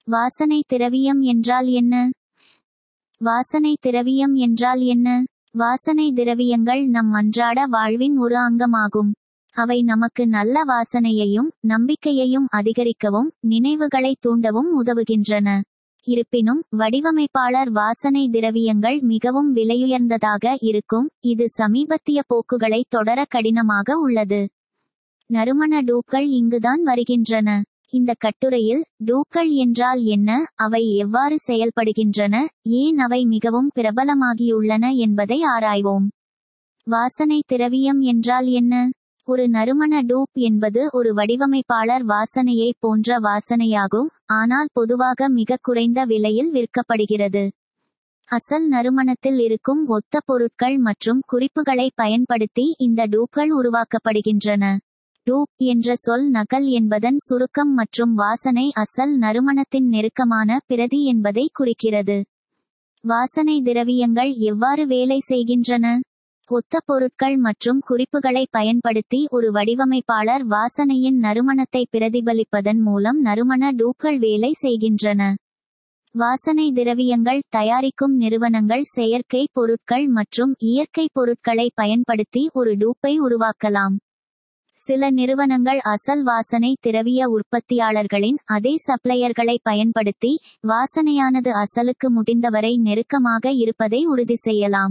வாசனை திரவியம் என்றால் என்ன வாசனை திரவியம் என்றால் என்ன வாசனை திரவியங்கள் நம் அன்றாட வாழ்வின் ஒரு அங்கமாகும் அவை நமக்கு நல்ல வாசனையையும் நம்பிக்கையையும் அதிகரிக்கவும் நினைவுகளை தூண்டவும் உதவுகின்றன இருப்பினும் வடிவமைப்பாளர் வாசனை திரவியங்கள் மிகவும் விலையுயர்ந்ததாக இருக்கும் இது சமீபத்திய போக்குகளை தொடர கடினமாக உள்ளது நறுமண டூப்கள் இங்குதான் வருகின்றன இந்த கட்டுரையில் டூப்கள் என்றால் என்ன அவை எவ்வாறு செயல்படுகின்றன ஏன் அவை மிகவும் பிரபலமாகியுள்ளன என்பதை ஆராய்வோம் வாசனை திரவியம் என்றால் என்ன ஒரு நறுமண டூப் என்பது ஒரு வடிவமைப்பாளர் வாசனையை போன்ற வாசனையாகும் ஆனால் பொதுவாக மிக குறைந்த விலையில் விற்கப்படுகிறது அசல் நறுமணத்தில் இருக்கும் ஒத்த பொருட்கள் மற்றும் குறிப்புகளை பயன்படுத்தி இந்த டூப்கள் உருவாக்கப்படுகின்றன டூப் என்ற சொல் நகல் என்பதன் சுருக்கம் மற்றும் வாசனை அசல் நறுமணத்தின் நெருக்கமான பிரதி என்பதை குறிக்கிறது வாசனை திரவியங்கள் எவ்வாறு வேலை செய்கின்றன ஒத்த பொருட்கள் மற்றும் குறிப்புகளை பயன்படுத்தி ஒரு வடிவமைப்பாளர் வாசனையின் நறுமணத்தை பிரதிபலிப்பதன் மூலம் நறுமண டூப்கள் வேலை செய்கின்றன வாசனை திரவியங்கள் தயாரிக்கும் நிறுவனங்கள் செயற்கை பொருட்கள் மற்றும் இயற்கை பொருட்களை பயன்படுத்தி ஒரு டூப்பை உருவாக்கலாம் சில நிறுவனங்கள் அசல் வாசனை திரவிய உற்பத்தியாளர்களின் அதே சப்ளையர்களை பயன்படுத்தி வாசனையானது அசலுக்கு முடிந்தவரை நெருக்கமாக இருப்பதை உறுதி செய்யலாம்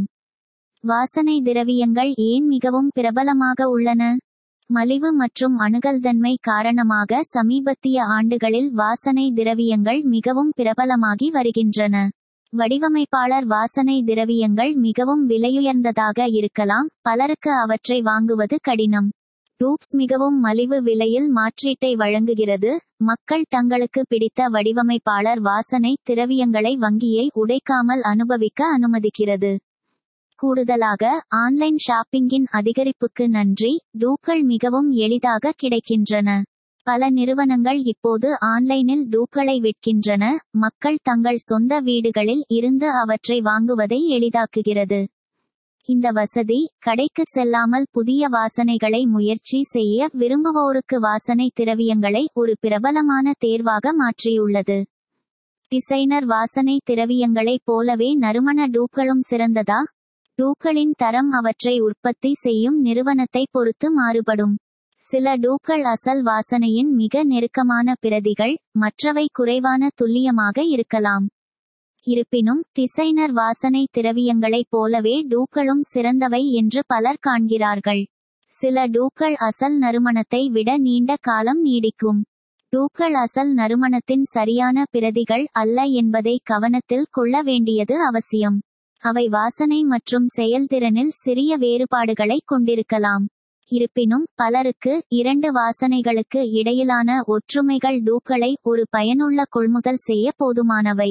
வாசனை திரவியங்கள் ஏன் மிகவும் பிரபலமாக உள்ளன மலிவு மற்றும் அணுகல்தன்மை காரணமாக சமீபத்திய ஆண்டுகளில் வாசனை திரவியங்கள் மிகவும் பிரபலமாகி வருகின்றன வடிவமைப்பாளர் வாசனை திரவியங்கள் மிகவும் விலையுயர்ந்ததாக இருக்கலாம் பலருக்கு அவற்றை வாங்குவது கடினம் டூப்ஸ் மிகவும் மலிவு விலையில் மாற்றீட்டை வழங்குகிறது மக்கள் தங்களுக்கு பிடித்த வடிவமைப்பாளர் வாசனை திரவியங்களை வங்கியை உடைக்காமல் அனுபவிக்க அனுமதிக்கிறது கூடுதலாக ஆன்லைன் ஷாப்பிங்கின் அதிகரிப்புக்கு நன்றி டூப்கள் மிகவும் எளிதாக கிடைக்கின்றன பல நிறுவனங்கள் இப்போது ஆன்லைனில் டூப்களை விற்கின்றன மக்கள் தங்கள் சொந்த வீடுகளில் இருந்து அவற்றை வாங்குவதை எளிதாக்குகிறது இந்த வசதி கடைக்கு செல்லாமல் புதிய வாசனைகளை முயற்சி செய்ய விரும்புவோருக்கு வாசனை திரவியங்களை ஒரு பிரபலமான தேர்வாக மாற்றியுள்ளது டிசைனர் வாசனை திரவியங்களைப் போலவே நறுமண டூப்களும் சிறந்ததா டூப்களின் தரம் அவற்றை உற்பத்தி செய்யும் நிறுவனத்தை பொறுத்து மாறுபடும் சில டூப்கள் அசல் வாசனையின் மிக நெருக்கமான பிரதிகள் மற்றவை குறைவான துல்லியமாக இருக்கலாம் இருப்பினும் டிசைனர் வாசனை திரவியங்களைப் போலவே டூப்களும் சிறந்தவை என்று பலர் காண்கிறார்கள் சில டூப்கள் அசல் நறுமணத்தை விட நீண்ட காலம் நீடிக்கும் டூப்கள் அசல் நறுமணத்தின் சரியான பிரதிகள் அல்ல என்பதை கவனத்தில் கொள்ள வேண்டியது அவசியம் அவை வாசனை மற்றும் செயல்திறனில் சிறிய வேறுபாடுகளை கொண்டிருக்கலாம் இருப்பினும் பலருக்கு இரண்டு வாசனைகளுக்கு இடையிலான ஒற்றுமைகள் டூப்களை ஒரு பயனுள்ள கொள்முதல் செய்ய போதுமானவை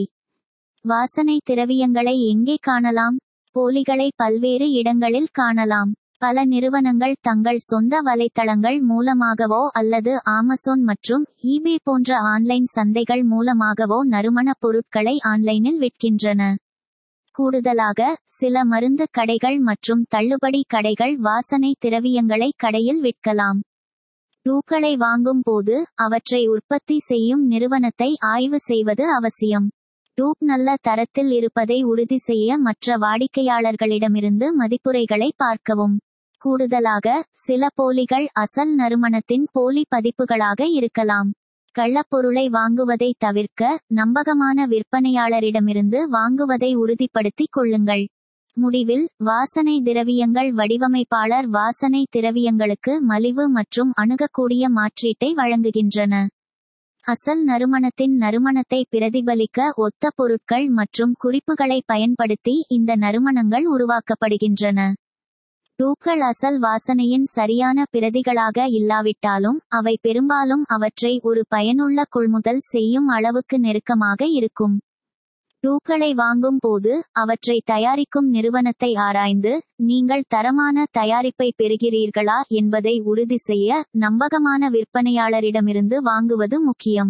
வாசனை திரவியங்களை எங்கே காணலாம் போலிகளை பல்வேறு இடங்களில் காணலாம் பல நிறுவனங்கள் தங்கள் சொந்த வலைத்தளங்கள் மூலமாகவோ அல்லது ஆமசோன் மற்றும் ஈபே போன்ற ஆன்லைன் சந்தைகள் மூலமாகவோ நறுமண பொருட்களை ஆன்லைனில் விற்கின்றன கூடுதலாக சில மருந்து கடைகள் மற்றும் தள்ளுபடி கடைகள் வாசனை திரவியங்களை கடையில் விற்கலாம் டூக்களை வாங்கும் போது அவற்றை உற்பத்தி செய்யும் நிறுவனத்தை ஆய்வு செய்வது அவசியம் டூப் நல்ல தரத்தில் இருப்பதை உறுதி செய்ய மற்ற வாடிக்கையாளர்களிடமிருந்து மதிப்புரைகளை பார்க்கவும் கூடுதலாக சில போலிகள் அசல் நறுமணத்தின் போலி பதிப்புகளாக இருக்கலாம் கள்ளப்பொருளை வாங்குவதை தவிர்க்க நம்பகமான விற்பனையாளரிடமிருந்து வாங்குவதை உறுதிப்படுத்திக் கொள்ளுங்கள் முடிவில் வாசனை திரவியங்கள் வடிவமைப்பாளர் வாசனை திரவியங்களுக்கு மலிவு மற்றும் அணுகக்கூடிய மாற்றீட்டை வழங்குகின்றன அசல் நறுமணத்தின் நறுமணத்தை பிரதிபலிக்க ஒத்த பொருட்கள் மற்றும் குறிப்புகளை பயன்படுத்தி இந்த நறுமணங்கள் உருவாக்கப்படுகின்றன டூக்கள் அசல் வாசனையின் சரியான பிரதிகளாக இல்லாவிட்டாலும் அவை பெரும்பாலும் அவற்றை ஒரு பயனுள்ள கொள்முதல் செய்யும் அளவுக்கு நெருக்கமாக இருக்கும் டூக்களை வாங்கும் போது அவற்றை தயாரிக்கும் நிறுவனத்தை ஆராய்ந்து நீங்கள் தரமான தயாரிப்பை பெறுகிறீர்களா என்பதை உறுதி செய்ய நம்பகமான விற்பனையாளரிடமிருந்து வாங்குவது முக்கியம்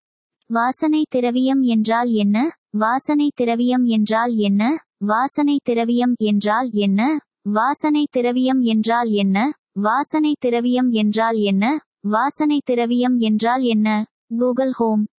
வாசனை திரவியம் என்றால் என்ன வாசனை திரவியம் என்றால் என்ன வாசனை திரவியம் என்றால் என்ன வாசனை திரவியம் என்றால் என்ன வாசனை திரவியம் என்றால் என்ன வாசனை திரவியம் என்றால் என்ன கூகுள் ஹோம்